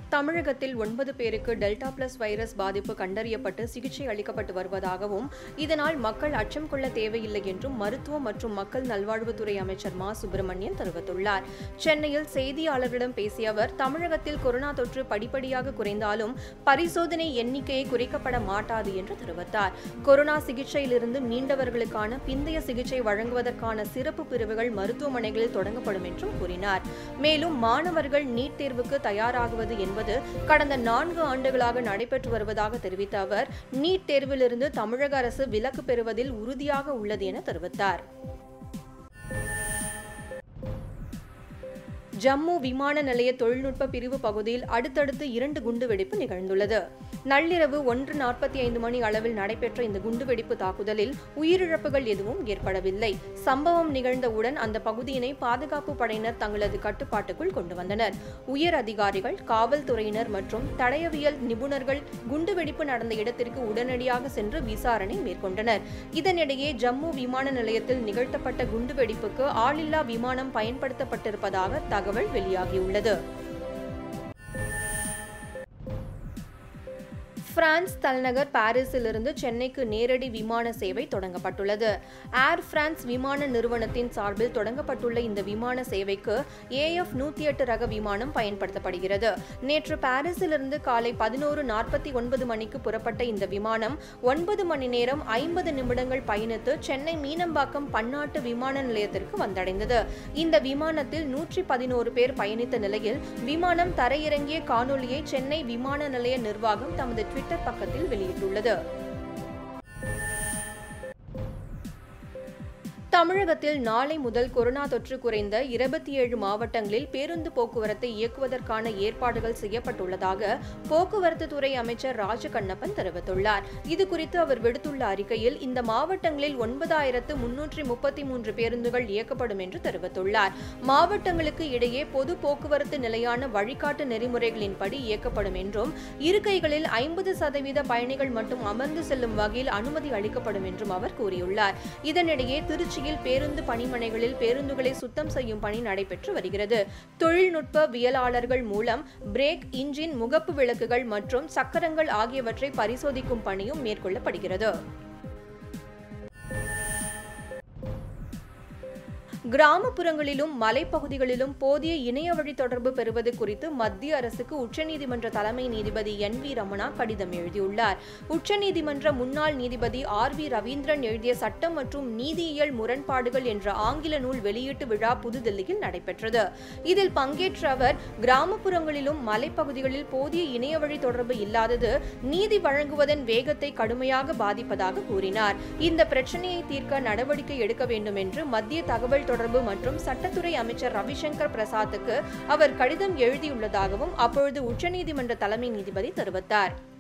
தமிழகத்தில் ஒன்பது பேருக்கு டெல்டா பிளஸ் வைரஸ் பாதிப்பு கண்டறியப்பட்டு சிகிச்சை அளிக்கப்பட்டு வருவதாகவும் இதனால் மக்கள் அச்சம் கொள்ள தேவையில்லை என்றும் மருத்துவம் மற்றும் மக்கள் நல்வாழ்வுத்துறை அமைச்சர் மா சுப்பிரமணியன் தெரிவித்துள்ளார் சென்னையில் செய்தியாளர்களிடம் பேசிய அவர் தமிழகத்தில் கொரோனா தொற்று படிப்படியாக குறைந்தாலும் பரிசோதனை எண்ணிக்கையை குறைக்கப்பட மாட்டாது என்று தெரிவித்தார் கொரோனா சிகிச்சையிலிருந்து மீண்டவர்களுக்கான பிந்தைய சிகிச்சை வழங்குவதற்கான சிறப்பு பிரிவுகள் மருத்துவமனைகளில் தொடங்கப்படும் என்றும் கூறினார் மேலும் மாணவர்கள் நீட் தேர்வுக்கு தயாராகுவது என்பது கடந்த நான்கு ஆண்டுகளாக நடைபெற்று வருவதாக தெரிவித்த அவர் நீட் தேர்விலிருந்து தமிழக அரசு விலக்கு பெறுவதில் உறுதியாக உள்ளது என தெரிவித்தார் ஜம்மு விமான நிலைய தொழில்நுட்ப பிரிவு பகுதியில் அடுத்தடுத்து இரண்டு குண்டுவெடிப்பு நிகழ்ந்துள்ளது நள்ளிரவு ஒன்று நாற்பத்தி ஐந்து மணி அளவில் நடைபெற்ற இந்த குண்டுவெடிப்பு தாக்குதலில் உயிரிழப்புகள் எதுவும் ஏற்படவில்லை சம்பவம் நிகழ்ந்தவுடன் அந்த பகுதியினை பாதுகாப்பு படையினர் தங்களது கட்டுப்பாட்டுக்குள் கொண்டு வந்தனர் உயர் அதிகாரிகள் காவல்துறையினர் மற்றும் தடயவியல் நிபுணர்கள் குண்டுவெடிப்பு நடந்த இடத்திற்கு உடனடியாக சென்று விசாரணை மேற்கொண்டனர் இதனிடையே ஜம்மு விமான நிலையத்தில் நிகழ்த்தப்பட்ட குண்டுவெடிப்புக்கு ஆளில்லா விமானம் பயன்படுத்தப்பட்டிருப்பதாக தகவல் வெளியாகியுள்ளது பிரான்ஸ் தலைநகர் பாரிஸிலிருந்து சென்னைக்கு நேரடி விமான சேவை தொடங்கப்பட்டுள்ளது ஏர் பிரான்ஸ் விமான நிறுவனத்தின் சார்பில் தொடங்கப்பட்டுள்ள இந்த விமான சேவைக்கு ஏஎஃப் நூத்தி எட்டு ரக விமானம் பயன்படுத்தப்படுகிறது நேற்று பாரிஸிலிருந்து காலை பதினோரு நாற்பத்தி ஒன்பது மணிக்கு புறப்பட்ட இந்த விமானம் ஒன்பது மணி நேரம் ஐம்பது நிமிடங்கள் பயணித்து சென்னை மீனம்பாக்கம் பன்னாட்டு விமான நிலையத்திற்கு வந்தடைந்தது இந்த விமானத்தில் நூற்றி பதினோரு பேர் பயணித்த நிலையில் விமானம் தரையிறங்கிய காணொலியை சென்னை விமான நிலைய நிர்வாகம் தமது ட்விட்டர் பக்கத்தில் வெளியிட்டுள்ளது தமிழகத்தில் நாளை முதல் கொரோனா தொற்று குறைந்த இருபத்தி ஏழு மாவட்டங்களில் பேருந்து போக்குவரத்தை இயக்குவதற்கான ஏற்பாடுகள் செய்யப்பட்டுள்ளதாக போக்குவரத்து துறை அமைச்சர் ராஜகண்ணப்பன் தெரிவித்துள்ளார் இதுகுறித்து அவர் விடுத்துள்ள அறிக்கையில் இந்த மாவட்டங்களில் ஒன்பதாயிரத்து முன்னூற்றி முப்பத்தி மூன்று பேருந்துகள் இயக்கப்படும் என்று தெரிவித்துள்ளார் மாவட்டங்களுக்கு இடையே பொது போக்குவரத்து நிலையான வழிகாட்டு நெறிமுறைகளின்படி இயக்கப்படும் என்றும் இருக்கைகளில் ஐம்பது சதவீத பயணிகள் மட்டும் அமர்ந்து செல்லும் வகையில் அனுமதி அளிக்கப்படும் என்றும் அவர் கூறியுள்ளார் இதனிடையே திருச்சியில் பேருந்து பணிமனைகளில் பேருந்துகளை சுத்தம் செய்யும் பணி நடைபெற்று வருகிறது தொழில்நுட்பவியலாளர்கள் மூலம் பிரேக் இன்ஜின் முகப்பு விளக்குகள் மற்றும் சக்கரங்கள் ஆகியவற்றை பரிசோதிக்கும் பணியும் மேற்கொள்ளப்படுகிறது கிராமப்புறங்களிலும் மலைப்பகுதிகளிலும் போதிய இணைய வழி தொடர்பு பெறுவது குறித்து மத்திய அரசுக்கு உச்சநீதிமன்ற தலைமை நீதிபதி என் வி ரமணா கடிதம் எழுதியுள்ளார் உச்சநீதிமன்ற முன்னாள் நீதிபதி ஆர் வி ரவீந்திரன் எழுதிய சட்டம் மற்றும் நீதியியல் முரண்பாடுகள் என்ற ஆங்கில நூல் வெளியீட்டு விழா புதுதில்லியில் நடைபெற்றது இதில் பங்கேற்ற அவர் கிராமப்புறங்களிலும் மலைப்பகுதிகளில் போதிய இணைய வழி தொடர்பு இல்லாதது நீதி வழங்குவதன் வேகத்தை கடுமையாக பாதிப்பதாக கூறினார் இந்த பிரச்சனையை தீர்க்க நடவடிக்கை எடுக்க வேண்டும் என்று மத்திய தகவல் தொடர்பு மற்றும் சட்டத்துறை அமைச்சர் ரவிசங்கர் பிரசாத்துக்கு அவர் கடிதம் எழுதியுள்ளதாகவும் அப்பொழுது உச்சநீதிமன்ற தலைமை நீதிபதி தெரிவித்தார்